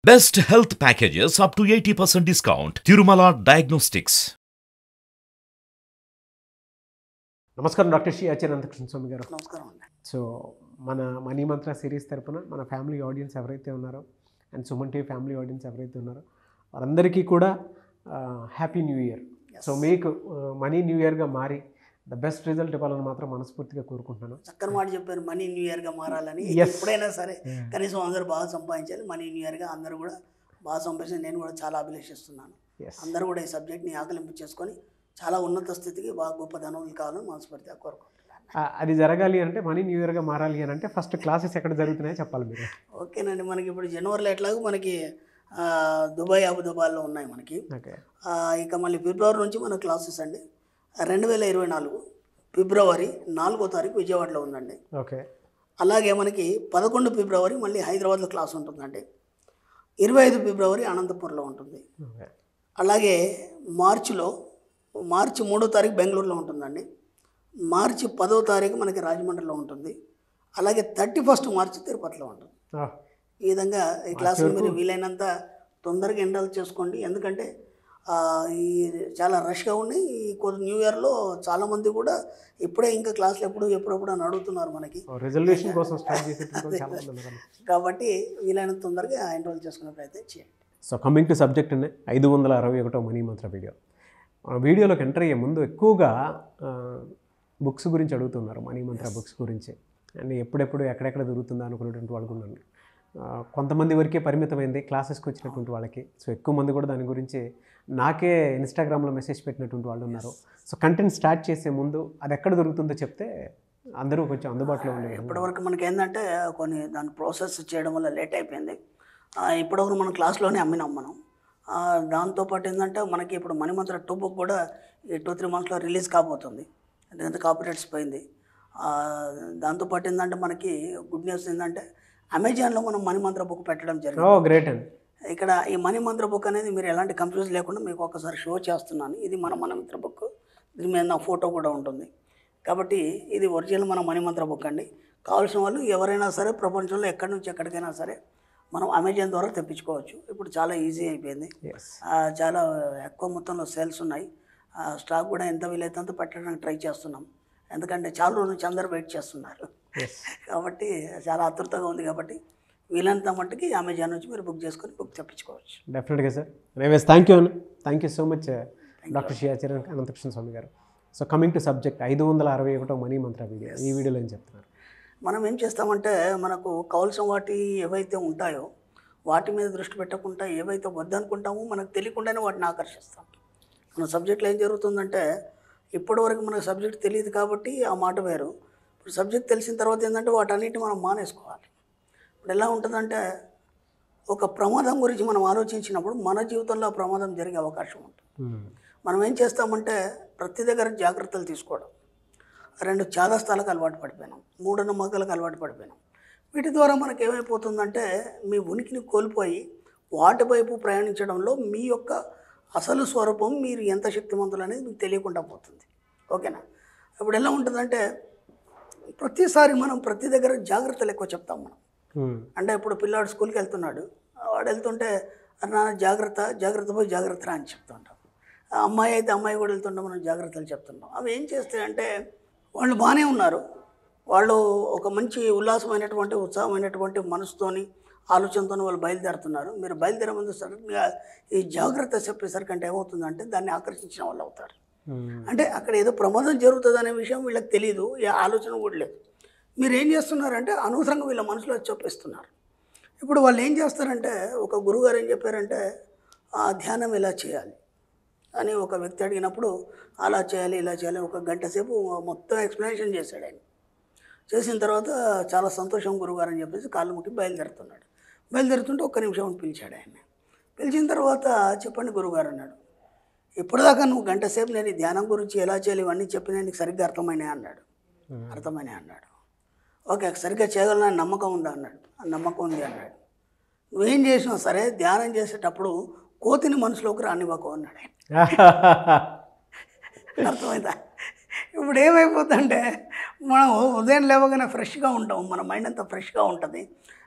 Best health packages up to 80% discount. Tirumala Diagnostics. నమస్కారం doctor Shri Acharya Swamy garu నమస్కారం అండి సో మన మనీ మంత్ర సిరీస్ తరపున మన ఫ్యామిలీ ఆడియన్స్ ఎవరైతే ఉన్నారో and Suman TV family audience ఎవరైతే ఉన్నారో వారందరికీ కూడా హ్యాపీ న్యూ ఇయర్ సో మీకు మనీ న్యూ ఇయర్గా మారి ద బెస్ట్ రిజల్ట్ ఇవ్వాలని మాత్రం మనస్ఫూర్తిగా కోరుకుంటున్నాను చక్కని మాట చెప్పారు మనీ న్యూ ఇయర్గా మారాలని Yes. ఎప్పుడైనా సరే కనీసం అందరూ బాగా సంపాదించాలి మనీ న్యూ ఇయర్గా అందరూ కూడా బాగా సంపాదించి నేను కూడా చాలా అభిలషిస్తున్నాను ఎస్ అందరూ కూడా ఈ సబ్జెక్ట్ని ఆకలింపు చేసుకొని చాలా ఉన్నత స్థితికి బాగా గొప్ప ధనవులు కావాలని మనస్ఫూర్తిగా కోరుకుంటున్నాను అది జరగాలి అంటే మనీ న్యూ ఇయర్గా మారాలి అని అంటే ఫస్ట్ క్లాసెస్ ఎక్కడ జరుగుతున్నాయో చెప్పాలి మీరు ఓకేనండి మనకి ఇప్పుడు జనవరిలో ఎట్లాగో మనకి ఆ, దుబాయ్ అబుదాబాద్లో ఉన్నాయి మనకి ఓకే ఆ, ఇక మళ్ళీ ఫిబ్రవరి నుంచి మన క్లాసెస్ అండి రెండు వేల ఇరవై నాలుగు ఫిబ్రవరి నాలుగో తారీఖు విజయవాడలో ఉందండి ఓకే అలాగే మనకి పదకొండు ఫిబ్రవరి మళ్ళీ హైదరాబాద్లో క్లాస్ ఉంటుందండి ఇరవై ఐదు ఫిబ్రవరి అనంతపూర్లో ఉంటుంది ఓకే అలాగే మార్చిలో మార్చి మూడో తారీఖు బెంగళూరులో ఉంటుందండి మార్చి పదో తారీఖు మనకి రాజమండ్రిలో ఉంటుంది అలాగే థర్టీ ఫస్ట్ మార్చి తిరుపతిలో ఉంటుంది ఈ విధంగా ఈ క్లాసులు మీరు వీలైనంత తొందరగా ఎన్రోల్ చేసుకోండి ఎందుకంటే ఆ, ఈ చాలా రష్గా ఉన్నాయి ఈ కొద్ది న్యూ ఇయర్లో చాలామంది కూడా ఇప్పుడే ఇంకా క్లాసులు ఎప్పుడు ఎప్పుడెప్పుడు అని అడుగుతున్నారు మనకి రిజల్యూషన్ కోసం స్టార్ట్ చేసేటప్పుడు చాలా మంది ఉన్నారు కాబట్టి వీలైనంత తొందరగా ఎన్రోల్ చేసుకునే ప్రయత్నం చేయండి సో కమింగ్ టు సబ్జెక్ట్ అనే ఐదు వందల అరవై ఒకటో మనీ మంత్ర వీడియో ఆ వీడియోలోకి ఎంటర్ అయ్యే ముందు ఎక్కువగా బుక్స్ గురించి అడుగుతున్నారు మనీ మంత్ర బుక్స్ గురించి అండ్ ఎప్పుడెప్పుడు ఎక్కడెక్కడ దొరుకుతుందా అనుకునేటువంటి వాళ్ళు కూడా ఉన్నారు. ఆ, కొంతమంది వరకే పరిమితమైంది క్లాసెస్కి వచ్చినటువంటి వాళ్ళకి సో ఎక్కువ మంది కూడా దాని గురించి నాకే ఇన్స్టాగ్రామ్లో మెసేజ్ పెట్టినటువంటి వాళ్ళు ఉన్నారు సో కంటెంట్ స్టార్ట్ చేసే ముందు అది ఎక్కడ దొరుకుతుందో చెప్తే అందరూ కొంచెం అందుబాటులో ఉండే ఇప్పటివరకు మనకి ఏంటంటే కొన్ని దాని ప్రాసెస్ చేయడం వల్ల లేట్ అయిపోయింది ఆ, ఇప్పటివరకు మనం క్లాస్లోనే అమ్మినాం మనం ఆ, దాంతోపాటు ఏంటంటే మనకి ఇప్పుడు మణిమంత్ర టూ బుక్ కూడా ఈ టూ త్రీ మంత్స్లో రిలీజ్ కాబోతుంది ఎందుకంటే కాపీరైట్స్ పోయింది ఆ, దాంతోపాటు ఏంటంటే మనకి గుడ్ న్యూస్ ఏంటంటే అమెజాన్లో మనం మణిమంత్ర బుక్ పెట్టడం జరిగింది ఓ గ్రేట్ అండి ఇక్కడ ఈ మనీ మంత్ర బుక్ అనేది మీరు ఎలాంటి కన్ఫ్యూజ్ లేకుండా మీకు ఒకసారి షో చేస్తున్నాను ఇది మన మణిమంత్ర బుక్ దీని మీద నా ఫోటో కూడా ఉంటుంది కాబట్టి ఇది ఒరిజినల్ మన మణిమంత్ర బుక్ అండి కావాల్సిన వాళ్ళు ఎవరైనా సరే ప్రపంచంలో ఎక్కడి నుంచి ఎక్కడికైనా సరే మనం అమెజాన్ ద్వారా తెప్పించుకోవచ్చు ఇప్పుడు చాలా ఈజీ అయిపోయింది ఎస్ ఆ, చాలా ఎక్కువ మొత్తంలో సేల్స్ ఉన్నాయి ఆ, స్టాక్ కూడా ఎంత వీలైతే అంత పెట్టడానికి ట్రై చేస్తున్నాం ఎందుకంటే చాలా రోజుల నుంచి అందరూ వెయిట్ చేస్తున్నారు ఎస్ కాబట్టి చాలా ఆతృతగా ఉంది కాబట్టి వీలైనంత మట్టుకి అమెజాన్ నుంచి మీరు బుక్ చేసుకొని బుక్ తెప్పించుకోవచ్చు డెఫినెట్గా సార్ రేవేస్ థ్యాంక్ యూ అన్న thank you so much doctor Sriyacharya Anantakrishna Swamy garu so coming to subject ఐదు వందల అరవై ఒకటో మనీ మంత్ర వీడియో ఈ వీడియోలో ఏం చెప్తున్నారు మనం ఏం చేస్తామంటే మనకు కావాల్సిన వాటి ఏవైతే ఉంటాయో వాటి మీద దృష్టి పెట్టకుండా ఏవైతే వద్దనుకుంటామో మనకు తెలియకుండానే వాటిని ఆకర్షిస్తాం మన సబ్జెక్ట్లో ఏం జరుగుతుందంటే ఇప్పటివరకు మనకు సబ్జెక్ట్ తెలియదు కాబట్టి ఆ మాట వేరు ఇప్పుడు సబ్జెక్ట్ తెలిసిన తర్వాత ఏంటంటే వాటన్నిటిని మనం మానేసుకోవాలి ఇప్పుడు ఎలా ఉంటుందంటే ఒక ప్రమాదం గురించి మనం ఆలోచించినప్పుడు మన జీవితంలో ఆ ప్రమాదం జరిగే అవకాశం ఉంటుంది మనం ఏం చేస్తామంటే ప్రతి దగ్గర జాగ్రత్తలు తీసుకోవడం రెండు చాదస్తాలకు అలవాటు పడిపోయినాం మూఢనమ్మకాలకు అలవాటు పడిపోయినాం వీటి ద్వారా మనకు ఏమైపోతుందంటే మీ ఉనికిని కోల్పోయి వాటి వైపు ప్రయాణించడంలో మీ యొక్క అసలు స్వరూపం మీరు ఎంత శక్తివంతులు అనేది మీకు తెలియకుండా పోతుంది ఓకేనా ఇప్పుడు ఎలా ఉంటుందంటే ప్రతిసారి మనం ప్రతి దగ్గర జాగ్రత్తలు ఎక్కువ చెప్తాం మనం అంటే ఇప్పుడు పిల్లాడు స్కూల్కి వెళ్తున్నాడు వాడు వెళ్తుంటే నా జాగ్రత్త జాగ్రత్త పోయి జాగ్రత్త రా" అని చెప్తుంటాం ఆ అమ్మాయి అయితే అమ్మాయి కూడా వెళ్తుంటే మనం జాగ్రత్తలు చెప్తుంటాం అవి ఏం చేస్తాయంటే వాళ్ళు బాగానే ఉన్నారు వాళ్ళు ఒక మంచి ఉల్లాసమైనటువంటి ఉత్సాహమైనటువంటి మనసుతోని ఆలోచనతో వాళ్ళు బయలుదేరుతున్నారు మీరు బయలుదేరే ముందు సడన్గా ఈ జాగ్రత్త చెప్పేసరికి అంటే ఏమవుతుందంటే దాన్ని ఆకర్షించిన వాళ్ళు అవుతారు అంటే అక్కడ ఏదో ప్రమాదం జరుగుతుంది అనే విషయం వీళ్ళకి తెలియదు ఏ ఆలోచన కూడా లేదు మీరు ఏం చేస్తున్నారంటే అనవసరంగా వీళ్ళ మనసులో చెప్పేస్తున్నారు ఇప్పుడు వాళ్ళు ఏం చేస్తారంటే ఒక గురుగారు ఏం చెప్పారంటే ఆ ధ్యానం ఇలా చేయాలి అని ఒక వ్యక్తి అడిగినప్పుడు అలా చేయాలి ఇలా చేయాలి ఒక గంట సేపు మొత్తం ఎక్స్ప్లెనేషన్ చేశాడు ఆయన చేసిన తర్వాత చాలా సంతోషం గురుగారు అని చెప్పేసి కాళ్ళు ముట్టి బయలుదేరుతున్నాడు బయలుదేరుతుంటే ఒక్క నిమిషం అని పిలిచాడు ఆయన పిలిచిన తర్వాత చెప్పండి గురుగారు అన్నాడు ఇప్పటిదాకా నువ్వు గంట సేపు నేను ఈ ధ్యానం గురించి ఎలా చేయాలి ఇవన్నీ చెప్పినా నీకు సరిగ్గా అర్థమైనాయి అన్నాడు అర్థమైనాయి అన్నాడు ఓకే సరిగ్గా చేయగలనని నమ్మకం ఉందా అన్నాడు "ఆ నమ్మకం ఉంది అన్నాడు నువ్వేం చేసినా సరే ధ్యానం చేసేటప్పుడు కోతిని మనసులోకి రానివ్వకు అన్నాడు ఆయన అర్థమైందా ఇప్పుడు ఏమైపోతుందంటే మనం ఉదయం లేవగానే ఫ్రెష్గా ఉంటాం మన మైండ్ అంతా ఫ్రెష్గా ఉంటుంది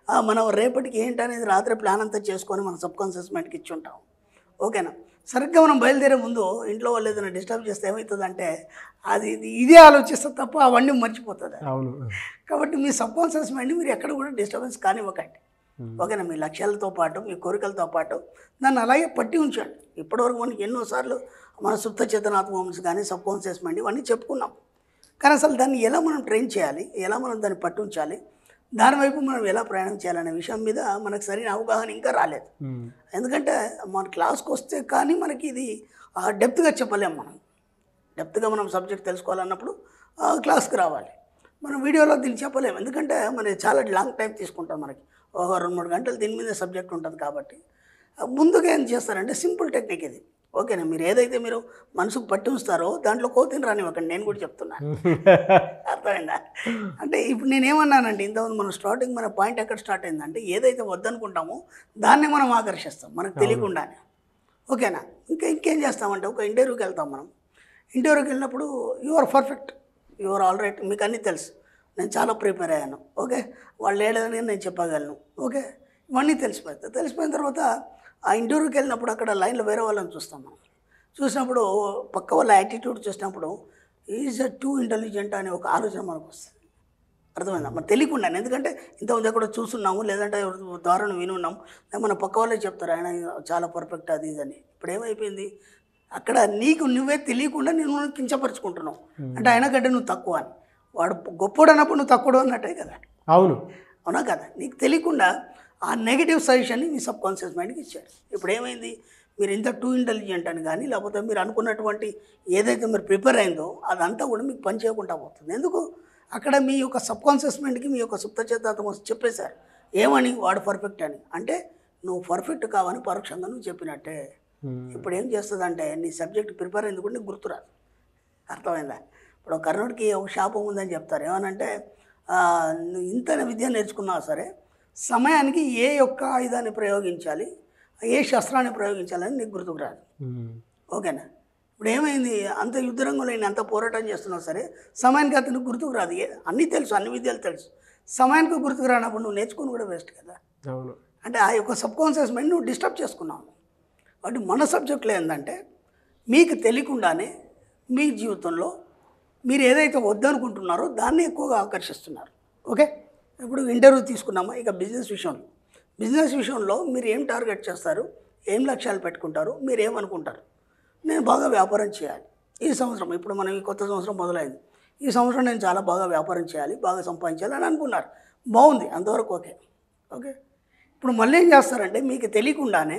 ఆ, మనం రేపటికి ఏంటనేది రాత్రి ప్లాన్ అంతా చేసుకొని మన సబ్ కాన్షియస్ మైండ్కి ఇచ్చి ఉంటాం ఓకేనా సరిగ్గా మనం బయలుదేరే ముందు ఇంట్లో వాళ్ళు ఏదైనా డిస్టర్బ్ చేస్తే ఏమవుతుందంటే అది ఇది- ఇదే ఆలోచిస్తే తప్ప అవన్నీ మర్చిపోతుంది అవును కాబట్టి మీ సబ్ కాన్షియస్ మైండ్ మీరు ఎక్కడ కూడా డిస్టర్బెన్స్ కానివ్వకండి ఓకేనా మీ లక్ష్యాలతో పాటు మీ కోరికలతో పాటు దాన్ని అలాగే పట్టి ఉంచండి ఇప్పటివరకు మనకి ఎన్నోసార్లు మన సుప్త చేతనాత్మస్ కానీ సబ్ కాన్షియస్ మైండ్ ఇవన్నీ చెప్పుకున్నాం కానీ అసలు దాన్ని ఎలా మనం ట్రైన్ చేయాలి ఎలా మనం దాన్ని పట్టి ఉంచాలి దాని వైపు మనం ఎలా ప్రయాణం చేయాలనే విషయం మీద మనకు సరైన అవగాహన ఇంకా రాలేదు ఉమ్. ఎందుకంటే మన క్లాస్కి వస్తే కానీ మనకి ఇది డెప్త్గా చెప్పలేం మనం డెప్త్గా మనం సబ్జెక్ట్ తెలుసుకోవాలన్నప్పుడు ఆ, క్లాస్కి రావాలి మనం వీడియోలో దీన్ని చెప్పలేము ఎందుకంటే మనకి చాలా లాంగ్ టైం తీసుకుంటాం మనకి ఒక రెండు మూడు గంటలు దీని మీద సబ్జెక్ట్ ఉంటుంది కాబట్టి ఆ, ముందుగా ఏం చేస్తారంటే సింపుల్ టెక్నిక్ ఇది ఓకేనా మీరు ఏదైతే మీరు మనసుకు పట్టి ఉంచుతారో దాంట్లో కోతిని రానివ్వకండి నేను కూడా చెప్తున్నాను అర్థమైందా అంటే ఇప్పుడు నేనేమన్నానంటే ఇంతకుముందు మనం స్టార్టింగ్ మన పాయింట్ ఎక్కడ స్టార్ట్ అయిందంటే ఏదైతే వద్దనుకుంటామో దాన్నే మనం ఆకర్షిస్తాం మనకు తెలియకుండానే ఓకేనా ఇంకా ఇంకేం చేస్తామంటే ఒక ఇంటర్వ్యూకి వెళ్తాం మనం ఇంటర్వ్యూకి వెళ్ళినప్పుడు you are perfect you are all right మీకు అన్నీ తెలుసు నేను చాలా ప్రిపేర్ అయ్యాను ఓకే వాళ్ళు ఏడదని నేను చెప్పగలను ఓకే ఇవన్నీ తెలిసిపోతాయి తెలిసిపోయిన తర్వాత ఆ ఇంటర్వ్యూకి వెళ్ళినప్పుడు అక్కడ లైన్లో వేరే వాళ్ళని చూస్తాం మనం చూసినప్పుడు పక్క వాళ్ళ యాటిట్యూడ్ చూసినప్పుడు ఈజ్ అ టూ ఇంటెలిజెంట్ అనే ఒక ఆలోచన మనకు వస్తుంది అర్థమైందా మరి తెలియకుండా ఎందుకంటే ఇంతకుముందు ఎక్కడ చూస్తున్నాము లేదంటే ఎవరి ద్వారా వినున్నాం లేదా మన పక్క వాళ్ళే చెప్తారు ఆయన చాలా పర్ఫెక్ట్ అది ఇది అని ఇప్పుడు ఏమైపోయింది అక్కడ నీకు నువ్వే తెలియకుండా నేను కించపరుచుకుంటున్నావు అంటే ఆయన కంటే నువ్వు తక్కువ అని వాడు గొప్పోడు అన్నప్పుడు నువ్వు తక్కువ అన్నట్టే కదా అవును అవునా కదా నీకు తెలియకుండా ఆ నెగిటివ్ సజెషన్ని మీ సబ్ కాన్షియస్ మైండ్కి ఇచ్చాడు ఇప్పుడు ఏమైంది మీరు ఇంత టూ ఇంటెలిజెంట్ అని కానీ లేకపోతే మీరు అనుకున్నటువంటి ఏదైతే మీరు ప్రిపేర్ అయిందో అదంతా కూడా మీకు పని చేయకుండా పోతుంది ఎందుకు అక్కడ మీ యొక్క సబ్ కాన్షియస్ మైండ్కి మీ యొక్క సుప్త చేతాత్మ చెప్పేశారు ఏమని వాడు పర్ఫెక్ట్ అని అంటే నువ్వు పర్ఫెక్ట్ కావని పరోక్షంగా నువ్వు చెప్పినట్టే ఉమ్. ఇప్పుడు ఏం చేస్తుందంటే నీ సబ్జెక్ట్ ప్రిపేర్ అయింది కూడా నీకు గుర్తురాదు అర్థమైందా ఇప్పుడు ఒక కర్ణుడికి ఒక శాపం ఉందని చెప్తారు ఏమనంటే ఆ, నువ్వు ఇంత విద్య నేర్చుకున్నావు సరే సమయానికి ఏ యొక్క ఆయుధాన్ని ప్రయోగించాలి ఏ శస్త్రాన్ని ప్రయోగించాలని నీకు గుర్తుకు రాదు ఉమ్. ఓకేనా ఇప్పుడు ఏమైంది అంత యుద్ధరంగంలో నేను అంత పోరాటం చేస్తున్నావు సరే సమయానికి అతనికి గుర్తుకు రాదు ఏ- అన్నీ తెలుసు అన్ని విద్యలు తెలుసు సమయానికి గుర్తుకు రానప్పుడు నువ్వు నేర్చుకుని కూడా వేస్ట్ కదా అవును అంటే ఆ యొక్క సబ్ కాన్షియస్ మైండ్ నువ్వు డిస్టర్బ్ చేసుకున్నావు కాబట్టి మన సబ్జెక్టులో ఏంటంటే మీకు తెలియకుండానే మీ జీవితంలో మీరు ఏదైతే వద్దనుకుంటున్నారో దాన్ని ఎక్కువగా ఆకర్షిస్తున్నారు ఓకే ఇప్పుడు ఇంటర్వ్యూ తీసుకున్నామా ఇక బిజినెస్ విషయంలో బిజినెస్ విషయంలో మీరు ఏం టార్గెట్ చేస్తారు ఏం లక్ష్యాలు పెట్టుకుంటారు మీరు ఏమనుకుంటారు నేను బాగా వ్యాపారం చేయాలి ఈ సంవత్సరం ఇప్పుడు మనం ఈ కొత్త సంవత్సరం మొదలైంది ఈ సంవత్సరం నేను చాలా బాగా వ్యాపారం చేయాలి బాగా సంపాదించాలి అని అనుకున్నారు బాగుంది అంతవరకు ఓకే ఓకే ఇప్పుడు మళ్ళీ ఏం చేస్తారంటే మీకు తెలియకుండానే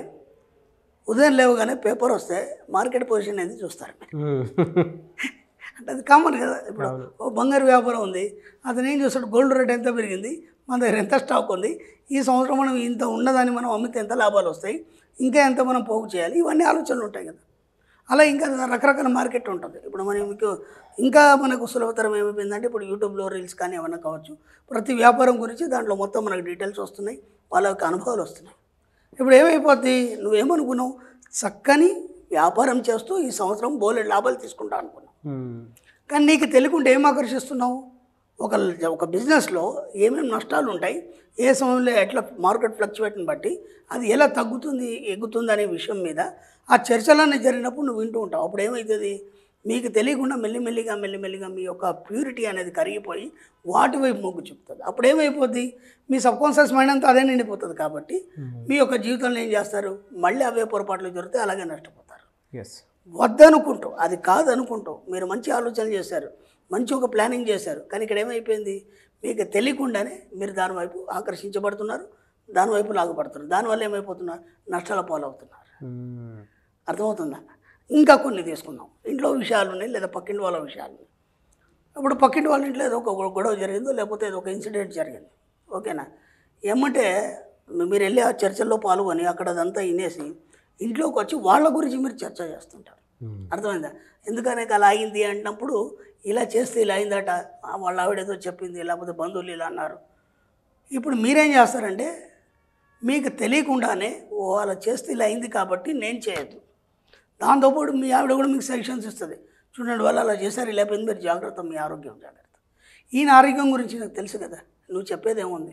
ఉదయం లేవగానే పేపర్ వస్తే మార్కెట్ పొజిషన్ అనేది చూస్తారు మీరు. ఉమ్. అంటే అది కామన్ కదా ఇప్పుడు ఓ బంగారు వ్యాపారం ఉంది అతను ఏం చేస్తాడు గోల్డ్ రేట్ ఎంత పెరిగింది మన దగ్గర ఎంత స్టాక్ ఉంది ఈ సంవత్సరం మనం ఇంత ఉన్నదాన్ని మనం అమ్మితే ఎంత లాభాలు వస్తాయి ఇంకా ఎంత మనం పోగు చేయాలి ఇవన్నీ ఆలోచనలు ఉంటాయి కదా అలా ఇంకా రకరకాల మార్కెట్ ఉంటుంది ఇప్పుడు మనం మీకు ఇంకా మనకు సులభతరం ఏమైపోయిందంటే ఇప్పుడు యూట్యూబ్లో రీల్స్ కానీ ఏమైనా కావచ్చు ప్రతి వ్యాపారం గురించి దాంట్లో మొత్తం మనకు డీటెయిల్స్ వస్తున్నాయి వాళ్ళ యొక్క అనుభవాలు వస్తున్నాయి ఇప్పుడు ఏమైపోద్ది నువ్వేమనుకున్నావు చక్కని వ్యాపారం చేస్తూ ఈ సంవత్సరం బోలెడు లాభాలు తీసుకుంటా అనుకున్నావు ఉమ్. కానీ నీకు తెలియకుండా ఏం ఆకర్షిస్తున్నావు ఒక ఒక బిజినెస్లో ఏమేమి నష్టాలు ఉంటాయి ఏ సమయంలో ఎట్లా మార్కెట్ ఫ్లక్చువేట్ని బట్టి అది ఎలా తగ్గుతుంది ఎగ్గుతుంది అనే విషయం మీద ఆ చర్చలన్నీ జరిగినప్పుడు నువ్వు వింటూ ఉంటావు అప్పుడు ఏమవుతుంది మీకు తెలియకుండా మెల్లిమెల్లిగా మెల్లిమెల్లిగా మీ యొక్క ప్యూరిటీ అనేది కరిగిపోయి వాటి వైపు మొగ్గు చూపుతుంది అప్పుడు ఏమైపోద్ది మీ సబ్కాన్షియస్ మైండ్ అంతా అదే నిండిపోతుంది కాబట్టి మీ యొక్క జీవితంలో ఏం చేస్తారు మళ్ళీ అవే పొరపాట్లు జరుగుతాయి అలాగే నష్టపోతారు ఎస్ వద్దనుకుంటూ అది కాదనుకుంటూ మీరు మంచి ఆలోచన చేశారు మంచి ఒక ప్లానింగ్ చేశారు కానీ ఇక్కడ ఏమైపోయింది మీకు తెలియకుండానే మీరు దాని వైపు ఆకర్షించబడుతున్నారు దాని వైపు లాగబడుతున్నారు దానివల్ల ఏమైపోతున్నారు నష్టాల పాలవుతున్నారు ఉమ్. అర్థమవుతుందా ఇంకా కొన్ని తీసుకుందాం ఇంట్లో విషయాలు ఉన్నాయి లేదా పక్కింటి వాళ్ళ విషయాలు ఉన్నాయి ఇప్పుడు పక్కింటి వాళ్ళ ఇంట్లో ఏదో ఒక గొడవ జరిగిందో లేకపోతే ఏదో ఒక ఇన్సిడెంట్ జరిగింది ఓకేనా ఏమంటే మీరు వెళ్ళి ఆ చర్చల్లో పాల్గొని అక్కడ అదంతా వినేసి ఇంట్లోకి వచ్చి వాళ్ళ గురించి మీరు చర్చ చేస్తుంటారు ఉమ్. అర్థమైందా ఎందుకనే అలా అయింది అంటున్నప్పుడు ఇలా చేస్తే ఇలా అయిందట ఆ, వాళ్ళ ఆవిడ ఏదో చెప్పింది లేకపోతే బంధువులు ఇలా అన్నారు ఇప్పుడు మీరేం చేస్తారంటే మీకు తెలియకుండానే ఓ అలా చేస్తే ఇలా అయింది కాబట్టి నేను చేయొద్దు దాంతోపాటు మీ ఆవిడ కూడా మీకు సజెషన్స్ ఇస్తుంది చూడండి వాళ్ళు అలా చేశారు ఇలా అయిపోయింది మీరు జాగ్రత్త మీ ఆరోగ్యం జాగ్రత్త ఈయన ఆరోగ్యం గురించి నాకు తెలుసు కదా నువ్వు చెప్పేది ఏముంది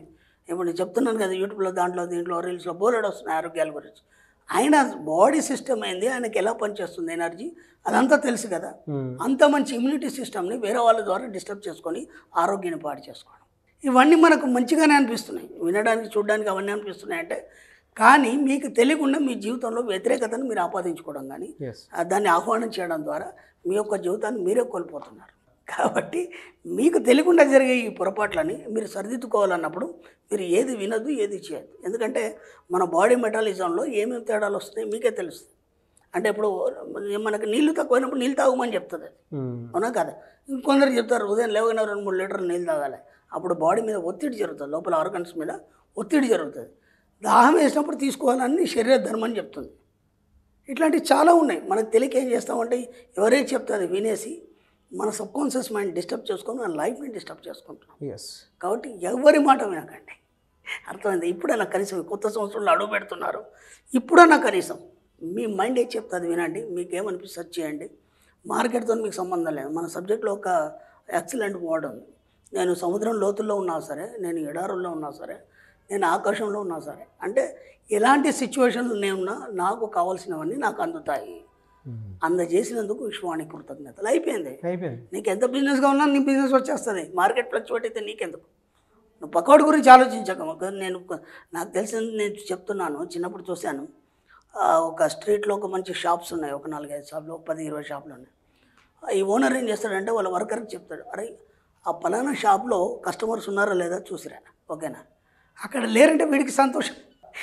ఇప్పుడు నేను చెప్తున్నాను కదా యూట్యూబ్లో దాంట్లో దీంట్లో రీల్స్లో బోలెడ్ వస్తున్నాయి ఆరోగ్యాల గురించి ఆయన బాడీ సిస్టమ్ అయింది ఆయనకి ఎలా పనిచేస్తుంది ఎనర్జీ అదంతా తెలుసు కదా మ్మ్. అంత మంచి ఇమ్యూనిటీ సిస్టమ్ని వేరే వాళ్ళ ద్వారా డిస్టర్బ్ చేసుకొని ఆరోగ్యాన్ని పాడు చేసుకోవడం ఇవన్నీ మనకు మంచిగానే అనిపిస్తున్నాయి వినడానికి చూడడానికి అవన్నీ అనిపిస్తున్నాయి అంటే కానీ మీకు తెలియకుండా మీ జీవితంలో వ్యతిరేకతను మీరు ఆపాదించుకోవడం కానీ ఎస్ ఆ దాన్ని ఆహ్వానం చేయడం ద్వారా మీ యొక్క జీవితాన్ని మీరే కోల్పోతున్నారు కాబట్టి మీకు తెలియకుండా జరిగే ఈ పొరపాట్లని మీరు సరిదిద్దుకోవాలన్నప్పుడు మీరు ఏది వినదు ఏది చేయదు ఎందుకంటే మన బాడీ మెటాలిజంలో ఏమేమి తేడాలు వస్తున్నాయి మీకే తెలుస్తుంది అంటే ఇప్పుడు మనకి నీళ్లు తక్కువైనప్పుడు నీళ్ళు తాగమని చెప్తుంది అది మ్మ్. అవునా కదా ఇంకొందరు చెప్తారు ఉదయం లేవగానే రెండు మూడు లీటర్లు నీళ్ళు తాగాలి అప్పుడు బాడీ మీద ఒత్తిడి జరుగుతుంది లోపల ఆర్గన్స్ మీద ఒత్తిడి జరుగుతుంది దాహం వేసినప్పుడు తీసుకోవాలని శరీర ధర్మం అని చెప్తుంది ఇట్లాంటివి చాలా ఉన్నాయి మనకు తెలియక ఏం చేస్తామంటే ఎవరైతే చెప్తారు వినేసి మన సబ్కాన్షియస్ మైండ్ డిస్టర్బ్ చేసుకొని మన లైఫ్ని డిస్టర్బ్ చేసుకుంటున్నాం ఎస్ కాబట్టి ఎవరి మాట వినకండి అర్థమైంది ఇప్పుడైనా కనీసం ఈ కొత్త సంవత్సరంలో అడుగు పెడుతున్నారు ఇప్పుడన్నా కనీసం మీ మైండ్ ఏం చెప్తుంది వినండి మీకు ఏమనిపిస్తుంది చేయండి మార్కెట్తో మీకు సంబంధం లేదు మన సబ్జెక్ట్లో ఒక ఎక్సలెంట్ వర్డ్ ఉంది నేను సముద్రం లోతుల్లో ఉన్నా సరే నేను ఎడారుల్లో ఉన్నా సరే నేను ఆకాశంలో ఉన్నా సరే అంటే ఎలాంటి సిచ్యువేషన్లు నేనున్నా నాకు కావాల్సినవన్నీ నాకు అందుతాయి అందజేసినందుకు విశ్వానికి కృతజ్ఞతలు అయిపోయింది అయిపోయింది నీకు ఎంత బిజినెస్గా ఉన్నా నీ బిజినెస్ వచ్చేస్తుంది మార్కెట్ ఫ్లక్చువేట్ అయితే నీకెందుకు నువ్వు పక్కవాడి గురించి ఆలోచించక ఒక నేను ఒక- నాకు తెలిసింది నేను చెప్తున్నాను చిన్నప్పుడు చూశాను ఆ, ఒక స్ట్రీట్లో ఒక మంచి షాప్స్ ఉన్నాయి ఒక నాలుగైదు షాపులు ఒక పది ఇరవై షాపులు ఉన్నాయి ఆ, ఈ ఓనర్ ఏం చేస్తాడంటే వాళ్ళ వర్కర్కి చెప్తాడు అరే ఆ పలానా షాప్లో కస్టమర్స్ ఉన్నారా లేదా చూసిరా ఓకేనా అక్కడ లేరంటే వీడికి సంతోషం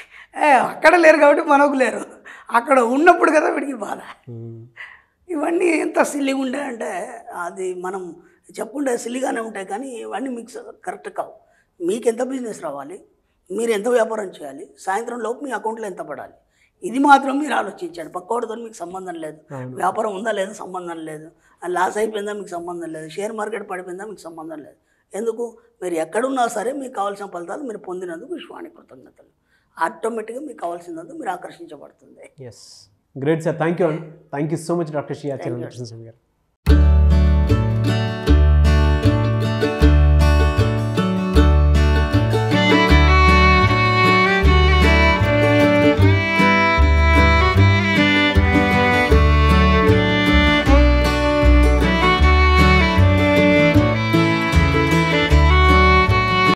ఏ అక్కడ లేరు కాబట్టి మనకు లేరు అక్కడ ఉన్నప్పుడు కదా వీడికి బాధ మ్మ్. ఇవన్నీ ఎంత సిల్లిగా ఉంటాయంటే అది మనం చెప్పుకుంటే సిల్లిగానే ఉంటాయి కానీ ఇవన్నీ మీకు కరెక్ట్ కావు మీకు ఎంత బిజినెస్ రావాలి మీరు ఎంత వ్యాపారం చేయాలి సాయంత్రం లోపు మీ అకౌంట్లో ఎంత పడాలి ఇది మాత్రం మీరు ఆలోచించండి పక్కోడితో మీకు సంబంధం లేదు అవును. వ్యాపారం ఉందా లేదా సంబంధం లేదు అది లాస్ అయిపోయిందా మీకు సంబంధం లేదు షేర్ మార్కెట్ పడిపోయిందా మీకు సంబంధం లేదు ఎందుకు మీరు ఎక్కడున్నా సరే మీకు కావాల్సిన ఫలితాలు మీరు పొందినందుకు విశ్వానికి కృతజ్ఞతలు ఆటోమేటిక్గా మీకు కావాల్సినందుకు మీరు ఆకర్షించబడుతుంది yes great sir thank you అండి thank you so much doctor షియా చంద్రకృష్ణ స్వామి గారు